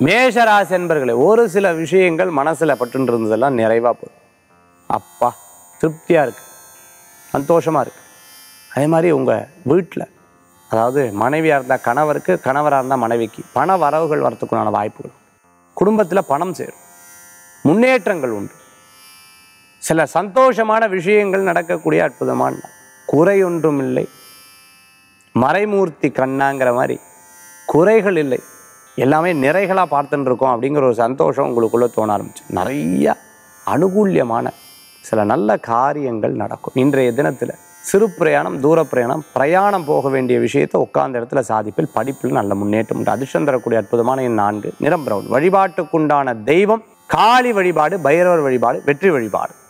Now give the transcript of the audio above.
மேஷராசி என்பர்களே ஒரு சில விஷயங்கள் மனசில் பட்டுன்னு இருந்ததெல்லாம் நிறைவாக போகுது அப்பா திருப்தியாக இருக்கு சந்தோஷமாக இருக்கு அதே மாதிரி உங்கள் வீட்டில் அதாவது மனைவியாக இருந்தால் கணவருக்கு கணவராக இருந்தால் மனைவிக்கு பண வரவுகள் வரத்துக்குண்டான வாய்ப்புகள் குடும்பத்தில் பணம் சேரும் முன்னேற்றங்கள் உண்டு சில சந்தோஷமான விஷயங்கள் நடக்கக்கூடிய அற்புதமான நாள். குறையொன்றும் இல்லை மறைமூர்த்தி கண்ணாங்கிற மாதிரி குறைகள் இல்லை எல்லாமே நிறைகளாக பார்த்துட்டு இருக்கோம் அப்படிங்கிற ஒரு சந்தோஷம் உங்களுக்குள்ளே தோண ஆரம்பிச்சு நிறைய அனுகூல்யமான சில நல்ல காரியங்கள் நடக்கும் இன்றைய தினத்தில் சிறு பிரயாணம் தூர பிரயாணம் பிரயாணம் போக வேண்டிய விஷயத்தை உட்கார்ந்த இடத்துல சாதிப்பில் படிப்பில் நல்ல முன்னேற்றம் உண்டு அதிர்ஷ்டம் தரக்கூடிய அற்புதமான எண் நான்கு நிறம் பிரவுன் வழிபாட்டுக்குண்டான தெய்வம் காளி வழிபாடு பைரவர் வழிபாடு வெற்றி வழிபாடு